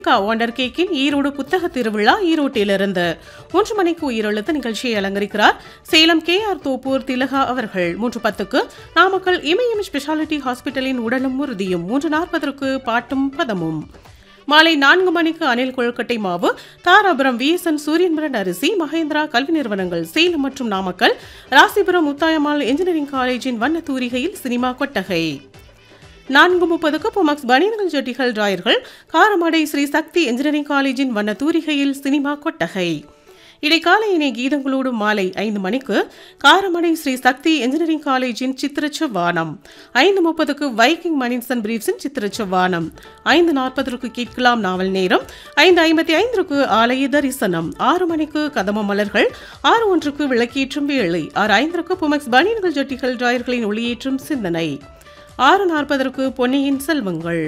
கா ஒண்டர் கேக்கின் ஈரோடு புத்தக திருவிழா ஈரோட்டிலிருந்து மூன்று மணிக்கு உயிரெழுத்து நிகழ்ச்சியை அலங்கரிக்கிறார் சேலம் கே ஆர் தோப்பூர் திலகா அவர்கள் மூன்று பத்துக்கு நாமக்கல் இமயம் ஸ்பெஷாலிட்டி ஹாஸ்பிட்டலின் உடலும் உறுதியும் மூன்று நாற்பதற்கு பாட்டும் பதமும் மாலை நான்கு மணிக்கு அணில் கொழுக்கட்டை மாவு தாராபுரம் விஎஸ்என் சூரியன்பிரண்ட் அரிசி மகேந்திரா கல்வி நிறுவனங்கள் சேலம் மற்றும் நாமக்கல் ராசிபுரம் முத்தாயம்மாள் இன்ஜினியரிங் காலேஜின் வண்ண தூரிகையில் சினிமா கொட்டகை நான்கு முப்பதுக்கு புமக்ஸ் பனியன்கள் ஜட்டிகள் டிராயர்கள் காரமடை ஸ்ரீ சக்தி இன்ஜினியரிங் காலேஜின் வண்ண தூரிகையில் சினிமா கொட்டகை இடைக்கால இணை கீதங்களோடு மாலை ஐந்து மணிக்கு காரமடை ஸ்ரீ சக்தி இன்ஜினியரிங் காலேஜின் சித்திரச்ச வானம் ஐந்து முப்பதுக்கு வைக்கிங் மணின்சன் பிரீப்ஸின் சித்திரச்ச வானம் ஐந்து நாற்பதற்கு கேட்கலாம் நாவல் நேரம் ஐந்து ஐம்பத்தி ஐந்திற்கு ஆலய தரிசனம் ஆறு மணிக்கு கதம மலர்கள் ஆறு ஒன்றுக்கு விளக்கேற்றும் வேளை ஆறு ஐந்திற்கு புமக்ஸ் பனியன்கள் ஜட்டிகள் டிராயர்களின் ஒளியேற்றும் சிந்தனை ஆறு நாற்பதற்கு பொன்னியின் செல்வங்கள்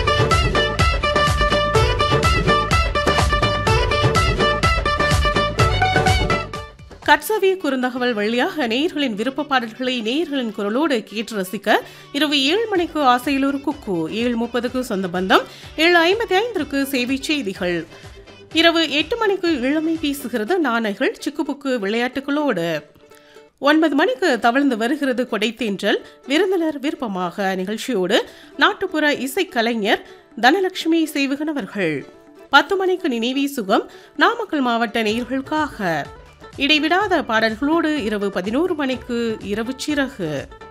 கட்சவி குறுந்தகவல் வழியாக நேயர்களின் விருப்ப பாடல்களை நேயர்களின் குரலோடு கேட்டு ரசிக்க இரவு ஏழு மணிக்கு ஆசையிலூர் குக்கு ஏழு முப்பதுக்கு சொந்த பந்தம் ஏழு ஐம்பத்தி ஐந்திற்கு செய்தி செய்திகள் இரவு எட்டு மணிக்கு இளமை பேசுகிறது நாணைகள் சிக்குபுக்கு விளையாட்டுகளோடு ஒன்பது மணிக்கு தவழ்ந்து வருகிறது கொடைத்தேன்றல் விருந்தினர் விருப்பமாக நிகழ்ச்சியோடு நாட்டுப்புற இசைக்கலைஞர் தனலட்சுமி சேவகன் அவர்கள் பத்து மணிக்கு நினைவி சுகம் நாமக்கல் மாவட்ட நேயர்களுக்காக இடைவிடாத பாடல்களோடு இரவு பதினோரு மணிக்கு இரவு சிறகு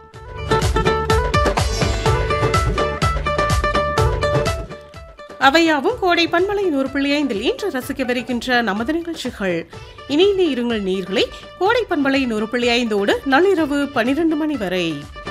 அவையாவும் கோடை பண்பலை நூறு புள்ளி ஐந்தில் இன்று ரசிக்கவிருக்கின்ற நமது நிகழ்ச்சிகள் இணைந்து இருங்கள் நீர்களை கோடை பண்பலை நூறு புள்ளி ஐந்தோடு நள்ளிரவு பனிரெண்டு மணி வரை